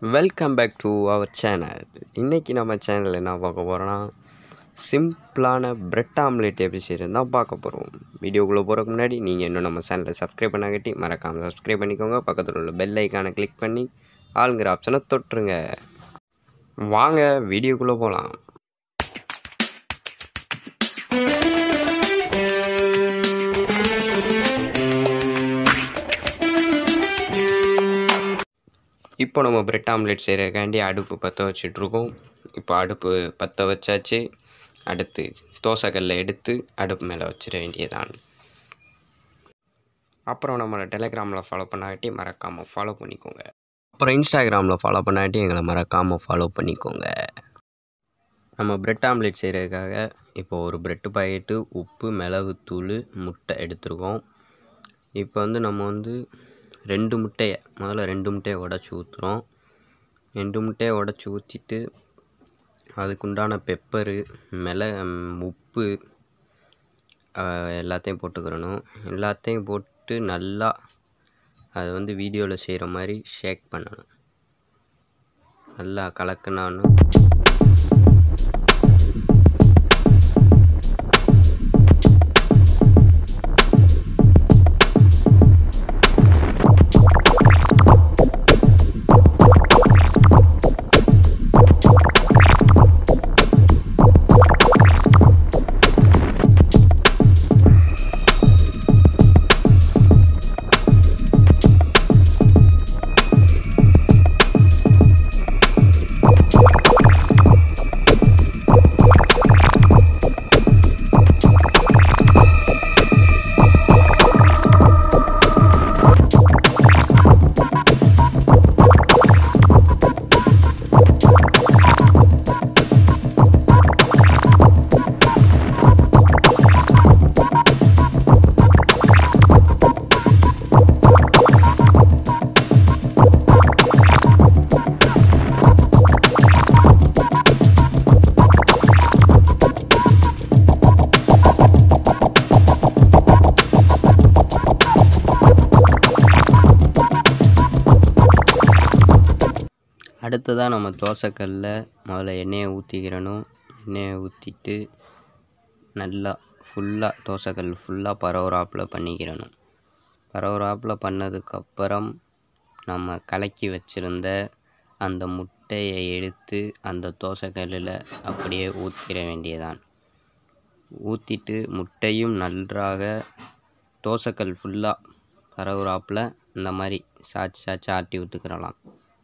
welcome back to our channel இன்றைக்கி நம்ம சேனலில் என்ன பார்க்க போகிறோன்னா சிம்பிளான பிரெட் ஆம்லேட் எப்படி செய்கிறது தான் பார்க்க போகிறோம் வீடியோக்குள்ளே போகிறதுக்கு முன்னாடி நீங்கள் இன்னும் நம்ம சேனலை சப்ஸ்கிரைப் பண்ணாகட்டி மறக்காமல் சப்ஸ்கிரைப் பண்ணிக்கோங்க பக்கத்தில் உள்ள பெல் ஐக்கானை கிளிக் பண்ணி ஆளுங்கிற ஆப்ஷனை தொட்டுருங்க வாங்க வீடியோக்குள்ளே போகலாம் இப்போ நம்ம பிரெட் ஆம்லெட் செய்கிறக்காண்டி அடுப்பு பற்ற வச்சிட்ருக்கோம் இப்போ அடுப்பு பற்ற வச்சாச்சு அடுத்து தோசைக்கல்லை எடுத்து அடுப்பு மேலே வச்சிட வேண்டியதான் அப்புறம் நம்மளை டெலிகிராமில் ஃபாலோ பண்ணாட்டி மறக்காமல் ஃபாலோ பண்ணிக்கோங்க அப்புறம் இன்ஸ்டாகிராமில் ஃபாலோ பண்ணாட்டி எங்களை மறக்காமல் ஃபாலோ பண்ணிக்கோங்க நம்ம பிரெட் ஆம்லெட் செய்கிறதுக்காக இப்போ ஒரு பிரெட்டு பாக்கெட்டு உப்பு மிளகுத்தூள் முட்டை எடுத்துருக்கோம் இப்போ வந்து நம்ம வந்து ரெண்டு முட்டையை முதல்ல ரெண்டு முட்டையை உடச்சி ஊற்றுறோம் ரெண்டு முட்டையை உடச்சி ஊற்றிட்டு அதுக்குண்டான பெப்பரு மிள உப்பு ஆஹ், எல்லாத்தையும் போட்டுக்கிறணும் எல்லாத்தையும் போட்டு நல்லா அது வந்து வீடியோவில் செய்கிற மாதிரி ஷேக் பண்ணணும் நல்லா கலக்கினான்னு அடுத்ததாக நம்ம தோசைக்கல்ல முதல்ல எண்ணெயை ஊற்றிக்கிறணும் எண்ணெயை ஊற்றிட்டு நல்லா ஃபுல்லாக தோசைக்கல் ஃபுல்லாக பரவராப்பில் பண்ணிக்கிறணும் பரவராப்பில் பண்ணதுக்கப்புறம் நம்ம கலக்கி வச்சுருந்த அந்த முட்டையை எடுத்து அந்த தோசைக்கல்லில் அப்படியே ஊற்றிட வேண்டியதான் ஊற்றிட்டு முட்டையும் நன்றாக தோசைக்கல் ஃபுல்லாக பரவராப்பில் இந்த மாதிரி சாய்ச்சி சாய்ச்சி ஆட்டி விட்டுக்கிறலாம்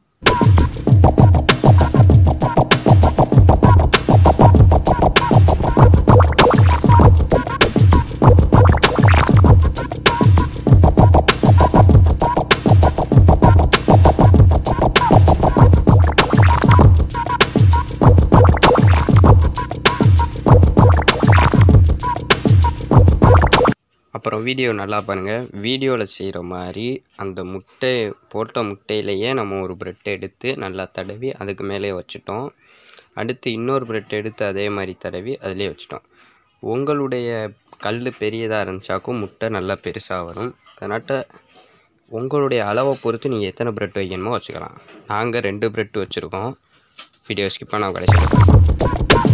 அப்புறம் வீடியோ நல்லா பாருங்கள் வீடியோவில் செய்கிற மாதிரி அந்த முட்டை போட்ட முட்டையிலையே நம்ம ஒரு பிரெட் எடுத்து நல்லா தடவி அதுக்கு மேலே வச்சுட்டோம் அடுத்து இன்னொரு பிரெட் எடுத்து அதே மாதிரி தடவி அதிலே வச்சுட்டோம் உங்களுடைய கல் பெரியதாக இருந்துச்சாக்கும் முட்டை நல்லா பெருசாக வரும் அதனாட்ட உங்களுடைய அளவை பொறுத்து நீங்கள் எத்தனை பிரெட் வைக்கணுமோ வச்சுக்கலாம் நாங்கள் ரெண்டு பிரெட் வச்சுருக்கோம் வீடியோ ஸ்கிப் பண்ணால் கடைசி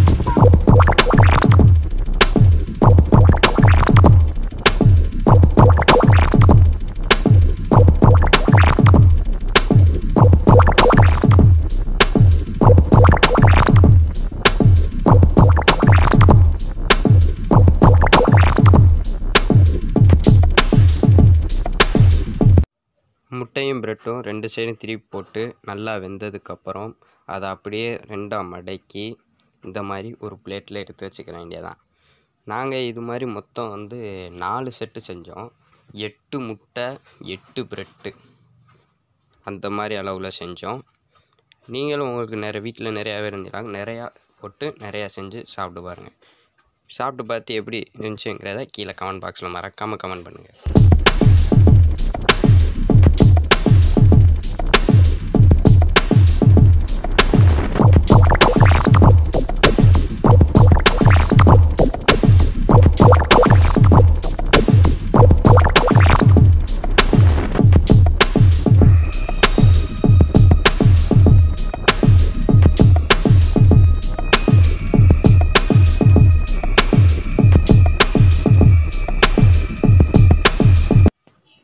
முட்டையும் பிரெட்டும் ரெண்டு சைடும் திருப்பி போட்டு நல்லா வெந்ததுக்கப்புறம் அதை அப்படியே ரெண்டாக மடக்கி இந்த மாதிரி ஒரு பிளேட்டில் எடுத்து வச்சுக்க வேண்டியதான் நாங்கள் இது மாதிரி மொத்தம் வந்து நாலு செட்டு செஞ்சோம் எட்டு முட்டை எட்டு பிரெட்டு அந்த மாதிரி அளவில் செஞ்சோம் நீங்களும் உங்களுக்கு நிறைய வீட்டில் நிறையாவே இருந்துறாங்க நிறையா போட்டு நிறையா செஞ்சு சாப்பிட்டு பாருங்கள் சாப்பிட்டு பார்த்து எப்படி இருந்துச்சுங்கிறத கீழே கமெண்ட் பாக்ஸில் மறக்காமல் கமெண்ட் பண்ணுங்கள்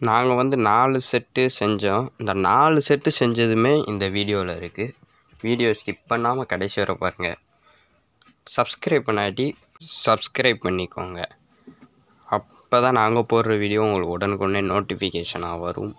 நாங்கள் வந்து நாலு செட்டு செஞ்சோம் இந்த நாலு செட்டு செஞ்சதுமே இந்த வீடியோவில் இருக்குது வீடியோ ஸ்கிப் பண்ணாமல் கடைசி வரை பாருங்கள் சப்ஸ்கிரைப் பண்ணாட்டி சப்ஸ்கிரைப் பண்ணிக்கோங்க அப்போ தான் நாங்கள் போடுற வீடியோ உங்களுக்கு உடனுக்குடனே நோட்டிஃபிகேஷனாக வரும்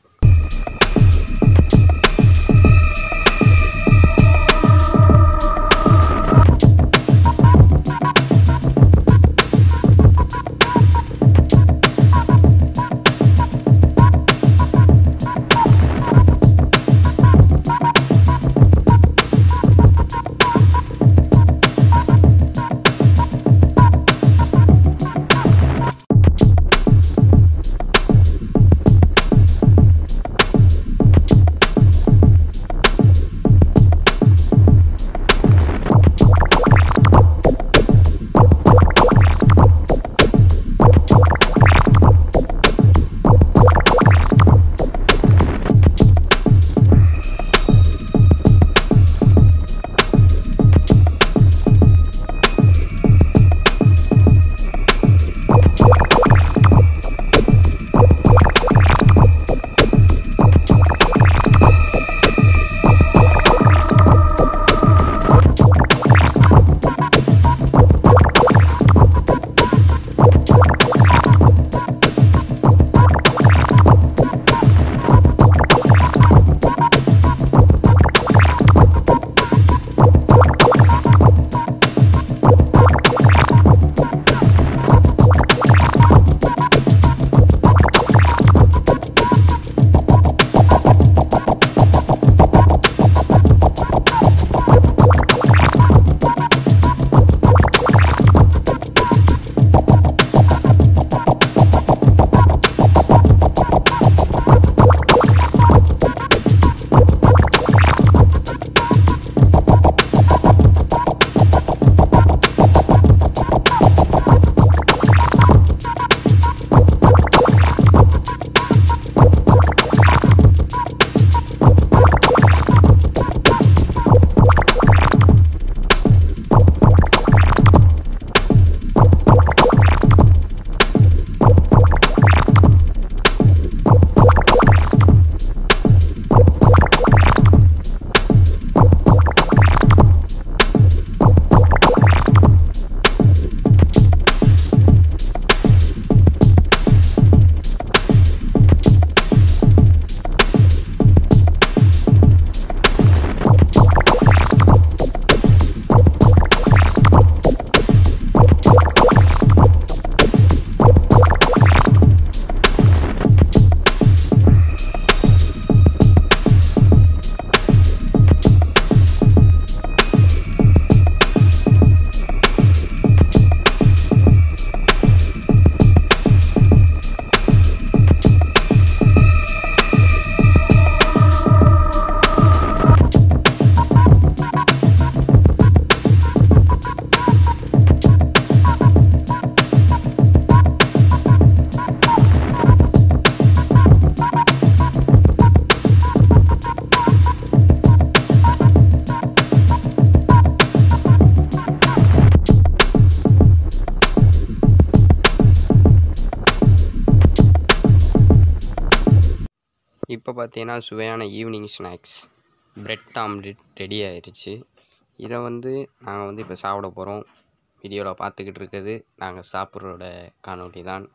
இப்போ பார்த்தீங்கன்னா சுவையான evening snacks bread omelette ready ஆயிடுச்சு இதை வந்து நாங்கள் வந்து இப்போ சாப்பிட போகிறோம் வீடியோவில் பார்த்துக்கிட்டு இருக்கிறது நாங்கள் சாப்பிட்றோட காணொளி தான்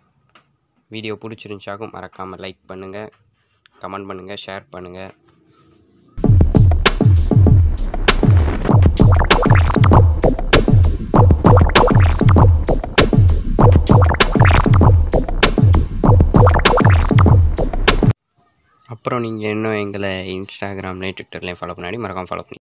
வீடியோ பிடிச்சிருந்துச்சாக்கும் மறக்காமல் லைக் பண்ணுங்கள் கமெண்ட் பண்ணுங்கள் ஷேர் பண்ணுங்கள் அப்புறம் நீங்கள் இன்னும் எங்களை இன்ஸ்டாகிராம்லேயும் ட்விட்டர்லேயும் ஃபாலோ பண்ணாடி மறக்காமல் ஃபாலோ பண்ணி